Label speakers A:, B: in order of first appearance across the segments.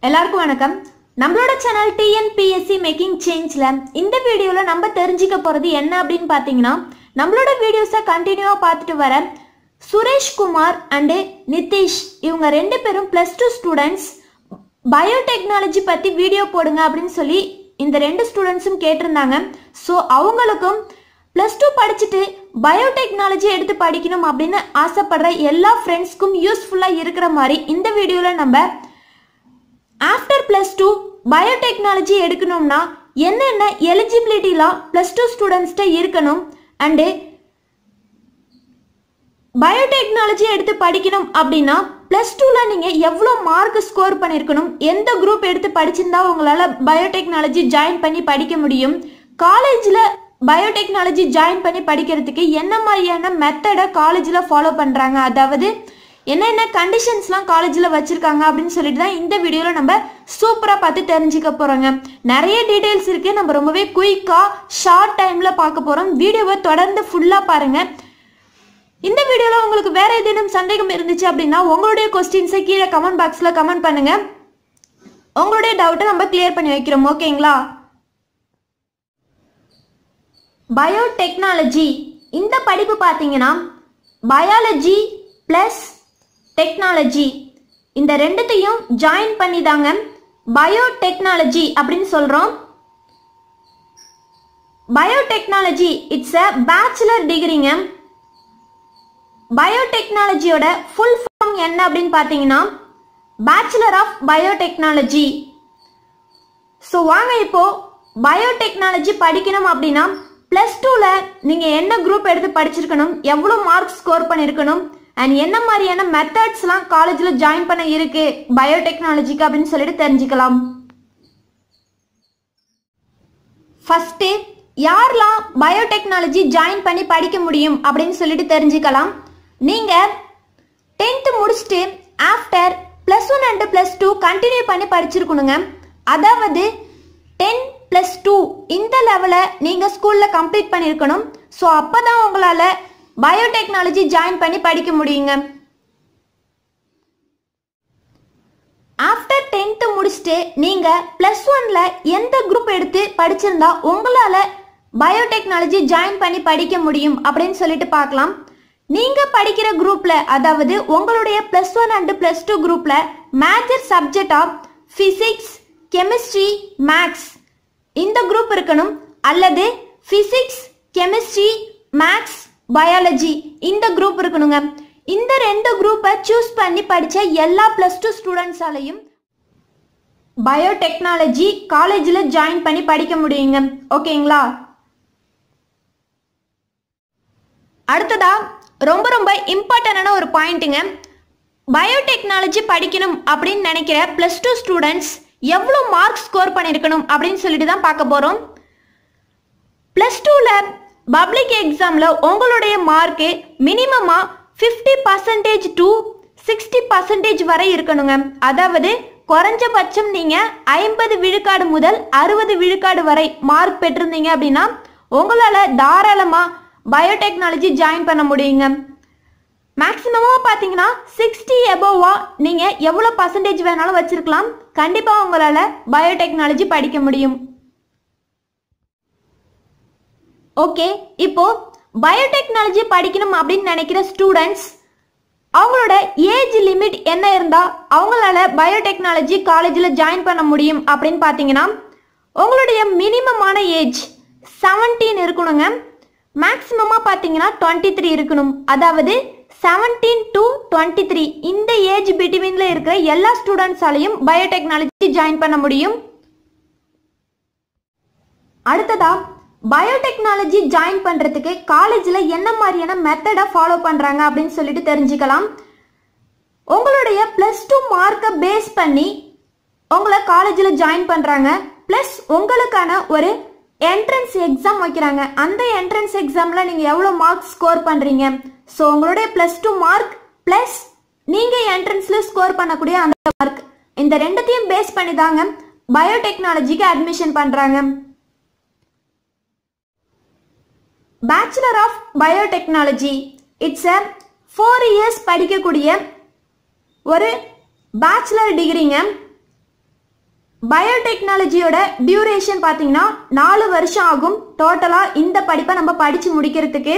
A: எல்லாருக்கும் வணக்கம் நம்மளோட சேனல் டிஎன்பிஎஸ்சி மேக்கிங் சேஞ்சில் இந்த வீடியோவில் நம்ம தெரிஞ்சுக்க போகிறது என்ன அப்படின்னு பார்த்தீங்கன்னா நம்மளோட வீடியோஸை கண்டினியூவாக பார்த்துட்டு வர சுரேஷ்குமார் அண்டு நிதிஷ் இவங்க ரெண்டு பேரும் ப்ளஸ் டூ ஸ்டூடெண்ட்ஸ் பயோடெக்னாலஜி பற்றி வீடியோ போடுங்க அப்படின்னு சொல்லி இந்த ரெண்டு ஸ்டூடெண்ட்ஸும் கேட்டிருந்தாங்க ஸோ அவங்களுக்கும் ப்ளஸ் டூ படிச்சுட்டு பயோடெக்னாலஜி எடுத்து படிக்கணும் அப்படின்னு ஆசைப்படுற எல்லா ஃப்ரெண்ட்ஸ்க்கும் யூஸ்ஃபுல்லாக இருக்கிற மாதிரி இந்த வீடியோவில் நம்ம ஆஃப்டர் ப்ளஸ் டூ பயோடெக்னாலஜி எடுக்கணும்னா என்னென்ன எலிஜிபிலிட்டிலாம் ப்ளஸ் டூ ஸ்டூடெண்ட்ஸ்கிட்ட இருக்கணும் அண்டு பயோடெக்னாலஜி எடுத்து படிக்கணும் அப்படின்னா ப்ளஸ் டூவில் நீங்கள் எவ்வளோ மார்க் ஸ்கோர் பண்ணியிருக்கணும் எந்த குரூப் எடுத்து படிச்சிருந்தா உங்களால் பயோடெக்னாலஜி ஜாயின் பண்ணி படிக்க முடியும் காலேஜில் பயோடெக்னாலஜி ஜாயின் பண்ணி படிக்கிறதுக்கு என்ன மாதிரியான மெத்தடை காலேஜில் ஃபாலோ பண்ணுறாங்க அதாவது என்னென்ன கண்டிஷன்ஸ்லாம் காலேஜில் வச்சுருக்காங்க அப்படின்னு சொல்லிட்டு தான் இந்த வீடியோவில் நம்ம சூப்பராக பார்த்து தெரிஞ்சுக்க போகிறோங்க நிறைய டீட்டெயில்ஸ் இருக்குது நம்ம ரொம்பவே குயிக்காக ஷார்ட் டைமில் பார்க்க போகிறோம் வீடியோவை தொடர்ந்து ஃபுல்லாக பாருங்கள் இந்த வீடியோவில் உங்களுக்கு வேற ஏதேனும் சந்தேகம் இருந்துச்சு அப்படின்னா உங்களுடைய கொஸ்டின்ஸை கீழே கமெண்ட் பாக்ஸில் கமெண்ட் பண்ணுங்க உங்களுடைய டவுட்டை நம்ம கிளியர் பண்ணி வைக்கிறோம் ஓகேங்களா பயோடெக்னாலஜி இந்த படிப்பு பார்த்தீங்கன்னா பயாலஜி ப்ளஸ் டெக்னாலஜி இந்த ரெண்டுத்தையும் ஜாயின் பண்ணி தாங்க பயோடெக்னாலஜி அப்படின்னு சொல்கிறோம் பயோடெக்னாலஜி இட்ஸ் அ பேச்சுலர் டிகிரிங்க பயோடெக்னாலஜியோட ஃபுல் ஃபார்ம் என்ன அப்படின்னு பார்த்தீங்கன்னா பேச்சுலர் ஆஃப் பயோடெக்னாலஜி ஸோ வாங்க இப்போ பயோடெக்னாலஜி படிக்கணும் அப்படின்னா ப்ளஸ் டூவில் நீங்கள் என்ன குரூப் எடுத்து படிச்சிருக்கணும் எவ்வளோ மார்க் ஸ்கோர் பண்ணியிருக்கணும் அண்ட் என்ன மாதிரியான மெத்தட்ஸ்லாம் காலேஜில் ஜாயின் பண்ண இருக்கு பயோடெக்னாலஜிக்கு அப்படின்னு சொல்லிட்டு தெரிஞ்சுக்கலாம் ஃபஸ்ட்டு யாரெல்லாம் பயோடெக்னாலஜி ஜாயின் பண்ணி படிக்க முடியும் அப்படின்னு சொல்லிட்டு தெரிஞ்சுக்கலாம் நீங்கள் டென்த்து முடிச்சுட்டு after plus one and plus two continue பண்ணி படிச்சிருக்கணுங்க அதாவது டென் ப்ளஸ் டூ இந்த லெவலை நீங்கள் ஸ்கூலில் கம்ப்ளீட் பண்ணியிருக்கணும் ஸோ அப்போ தான் உங்களால் பயோடெக்னாலஜி ஜாயின் பண்ணி படிக்க முடியுங்க ஆஃப்டர் டென்த்து முடிச்சுட்டு நீங்கள் ப்ளஸ் ஒனில் எந்த குரூப் எடுத்து படிச்சிருந்தா உங்களால் பயோடெக்னாலஜி ஜாயின் பண்ணி படிக்க முடியும் அப்படின்னு சொல்லிட்டு பார்க்கலாம் நீங்கள் படிக்கிற குரூப்பில் அதாவது உங்களுடைய plus one and plus two குரூப்பில் major subject of physics chemistry maths இந்த குரூப் இருக்கணும் அல்லது ஃபிசிக்ஸ் கெமிஸ்ட்ரி மேக்ஸ் பயாலஜி இந்த குரூப் இருக்கணுங்க இந்த ரெண்டு குரூப்பை சூஸ் பண்ணி படித்த எல்லா ப்ளஸ் டூ ஸ்டூடெண்ட்ஸாலையும் பயோடெக்னாலஜி காலேஜில் ஜாயின் பண்ணி படிக்க முடியுங்க ஓகேங்களா அடுத்ததா ரொம்ப ரொம்ப இம்பார்ட்டண்டான ஒரு பாயிண்ட்டுங்க பயோடெக்னாலஜி படிக்கணும் அப்படின்னு நினைக்கிற ப்ளஸ் டூ ஸ்டூடெண்ட்ஸ் எவ்வளோ மார்க் ஸ்கோர் பண்ணியிருக்கணும் அப்படின்னு சொல்லிட்டு தான் பார்க்க போகிறோம் ப்ளஸ் டூவில் பப்ளிக் எக்ஸாமில் உங்களுடைய மார்க்கு மினிமமாக fifty percentage to sixty percentage வரை இருக்கணுங்க அதாவது குறைஞ்சபட்சம் நீங்கள் ஐம்பது விழுக்காடு முதல் அறுபது விழுக்காடு வரை மார்க் பெற்றிருந்தீங்க அப்படின்னா உங்களால் தாராளமாக பயோடெக்னாலஜி ஜாயின் பண்ண முடியுங்க மேக்ஸிமமாக பார்த்தீங்கன்னா சிக்ஸ்டி எபோவா நீங்கள் எவ்வளோ பர்சன்டேஜ் வேணாலும் வச்சுருக்கலாம் கண்டிப்பாக உங்களால் பயோடெக்னாலஜி படிக்க முடியும் ஓகே இப்போ பயோடெக்னாலஜி படிக்கணும் அப்படின்னு நினைக்கிற ஸ்டூடெண்ட்ஸ் அவங்களோட ஏஜ் லிமிட் என்ன இருந்தால் அவங்களால பயோடெக்னாலஜி காலேஜில் ஜாயின் பண்ண முடியும் அப்படின்னு பார்த்தீங்கன்னா உங்களுடைய மினிமமான ஏஜ் செவன்டீன் இருக்கணுங்க மேக்ஸிமமாக பார்த்தீங்கன்னா டுவெண்ட்டி த்ரீ இருக்கணும் அதாவது செவன்டீன் டு டுவெண்ட்டி த்ரீ இந்த ஏஜ் பிட்வீனில் இருக்கிற எல்லா ஸ்டூடெண்ட்ஸாலையும் பயோடெக்னாலஜி ஜாயின் பண்ண முடியும் அடுத்ததா பயோடெக்னாலஜி ஜாயின் பண்ணுறதுக்கு காலேஜில் என்ன மாதிரியான மெத்தடை ஃபாலோ பண்ணுறாங்க அப்படின்னு சொல்லிட்டு தெரிஞ்சுக்கலாம் உங்களுடைய ப்ளஸ் டூ மார்க்கை பேஸ் பண்ணி உங்களை காலேஜில் ஜாயின் பண்ணுறாங்க ப்ளஸ் உங்களுக்கான ஒரு என்ட்ரன்ஸ் எக்ஸாம் வைக்கிறாங்க அந்த என்ட்ரன்ஸ் எக்ஸாமில் நீங்கள் எவ்வளோ மார்க் ஸ்கோர் பண்ணுறீங்க ஸோ உங்களுடைய ப்ளஸ் டூ மார்க் ப்ளஸ் நீங்கள் என்ட்ரன்ஸில் ஸ்கோர் பண்ணக்கூடிய அந்த மார்க் இந்த ரெண்டுத்தையும் பேஸ் பண்ணி தாங்க பயோடெக்னாலஜிக்கு அட்மிஷன் பண்ணுறாங்க bachelor of biotechnology it's a four years படிக்கக்கூடிய ஒரு பேச்சுலர் டிகிரிங்க பயோடெக்னாலஜியோட டியூரேஷன் பார்த்தீங்கன்னா நாலு வருஷம் ஆகும் டோட்டலாக இந்த படிப்பை நம்ம படித்து முடிக்கிறதுக்கு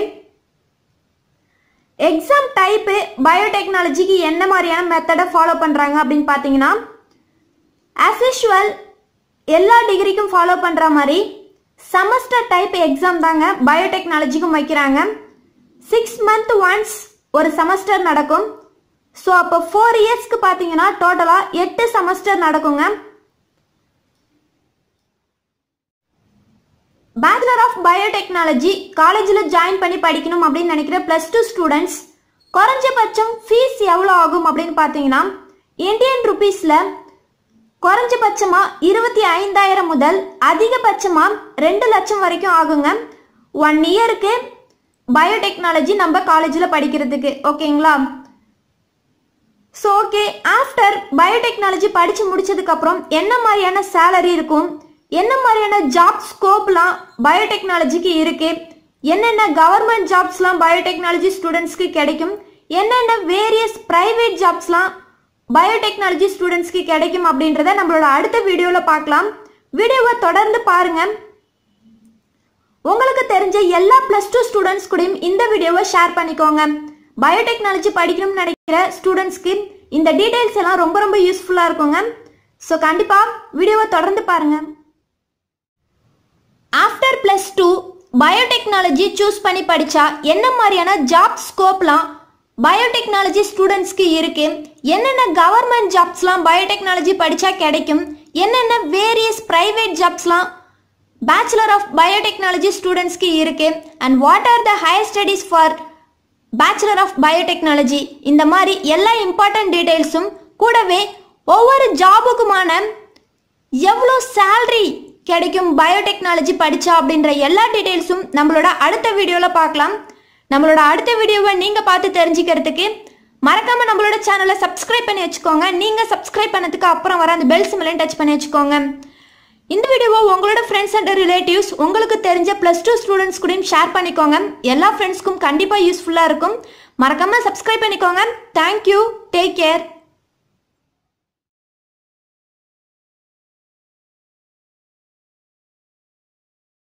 A: எக்ஸாம் டைப்பு பயோடெக்னாலஜிக்கு என்ன மாதிரியான மெத்தடை ஃபாலோ பண்ணுறாங்க அப்படின்னு பார்த்தீங்கன்னா ஆஸ் யூஷுவல் எல்லா டிகிரிக்கும் ஃபாலோ பண்ணுற மாதிரி செமஸ்டர் டைப் எக்ஸாம் தாங்க பயோடெக்னாலஜிக்கும் வைக்கிறாங்க சிக்ஸ் மந்த் ஒன்ஸ் ஒரு செமஸ்டர் நடக்கும் ஸோ அப்போ ஃபோர் இயர்ஸ்க்கு பார்த்தீங்கன்னா டோட்டலாக எட்டு செமஸ்டர் நடக்குங்க பேச்சுலர் ஆஃப் பயோடெக்னாலஜி காலேஜில் ஜாயின் பண்ணி படிக்கணும் அப்படின்னு நினைக்கிற ப்ளஸ் டூ ஸ்டூடெண்ட்ஸ் குறைஞ்சபட்சம் ஃபீஸ் எவ்வளோ ஆகும் அப்படின்னு பார்த்தீங்கன்னா இந்தியன் ருபீஸில் குறைஞ்சபட்சமாக இருபத்தி ஐந்தாயிரம் முதல் அதிகபட்சமாக ரெண்டு லட்சம் வரைக்கும் ஆகுங்க ஒன் இயருக்கு பயோடெக்னாலஜி நம்ம காலேஜில் படிக்கிறதுக்கு ஓகேங்களா ஸோ ஓகே ஆஃப்டர் பயோடெக்னாலஜி படித்து முடிச்சதுக்கப்புறம் என்ன மாதிரியான சேலரி இருக்கும் என்ன மாதிரியான ஜாப் ஸ்கோப்லாம் பயோடெக்னாலஜிக்கு இருக்கு என்னென்ன கவர்மெண்ட் ஜாப்ஸ்லாம் பயோடெக்னாலஜி ஸ்டூடெண்ட்ஸ்க்கு கிடைக்கும் என்னென்ன வேரியஸ் ப்ரைவேட் ஜாப்ஸ்லாம் பயோடெக்னாலஜி ஸ்டூடெண்ட்ஸ்க்கு கிடைக்கும் அப்படின்றத நம்மளோட அடுத்த வீடியோவில் பார்க்கலாம் வீடியோவை தொடர்ந்து பாருங்க உங்களுக்கு தெரிஞ்ச எல்லா ப்ளஸ் டூ ஸ்டூடெண்ட்ஸ் கூடயும் இந்த வீடியோவை ஷேர் பண்ணிக்கோங்க பயோடெக்னாலஜி படிக்கணும்னு நினைக்கிற ஸ்டூடெண்ட்ஸ்க்கு இந்த டீட்டெயில்ஸ் எல்லாம் ரொம்ப ரொம்ப யூஸ்ஃபுல்லாக இருக்குங்க ஸோ கண்டிப்பாக வீடியோவை தொடர்ந்து பாருங்கள் after plus two biotechnology choose பண்ணி படித்தா என்ன மாதிரியான ஜாப் ஸ்கோப்லாம் பயோடெக்னாலஜி ஸ்டூடெண்ட்ஸ்க்கு இருக்கு என்னென்ன கவர்மெண்ட் ஜாப்ஸ்லாம் பயோடெக்னாலஜி படித்தா கிடைக்கும் என்னென்ன வேரியஸ் ப்ரைவேட் ஜாப்ஸ்லாம் பேச்சுலர் ஆஃப் பயோடெக்னாலஜி ஸ்டூடெண்ட்ஸ்க்கு இருக்கு and what are the higher studies for bachelor of biotechnology இந்த மாதிரி எல்லா இம்பார்ட்டன்ட் டீட்டெயில்ஸும் கூடவே ஒவ்வொரு ஜாபுக்குமான எவ்வளோ சேல்ரி கிடைக்கும் பயோடெக்னாலஜி படித்தா அப்படின்ற எல்லா டீட்டெயில்ஸும் நம்மளோட அடுத்த வீடியோவில் பார்க்கலாம் நம்மளோட அடுத்த வீடியோவை நீங்கள் பார்த்து தெரிஞ்சுக்கிறதுக்கு மறக்காம நம்மளோட சேனலை சப்ஸ்கிரைப் பண்ணி வச்சுக்கோங்க நீங்கள் சப்ஸ்கிரைப் பண்ணதுக்கு அப்புறம் வர அந்த பெல் சிம்லையும் டச் பண்ணி வச்சுக்கோங்க இந்த வீடியோவை உங்களோட ஃப்ரெண்ட்ஸ் அண்ட் ரிலேட்டிவ்ஸ் உங்களுக்கு தெரிஞ்ச ப்ளஸ் டூ ஸ்டூடெண்ட்ஸ் கூடயும் ஷேர் பண்ணிக்கோங்க எல்லா ஃப்ரெண்ட்ஸ்க்கும் கண்டிப்பாக யூஸ்ஃபுல்லாக இருக்கும் மறக்காமல் சப்ஸ்கிரைப் பண்ணிக்கோங்க தேங்க்யூ டேக் கேர்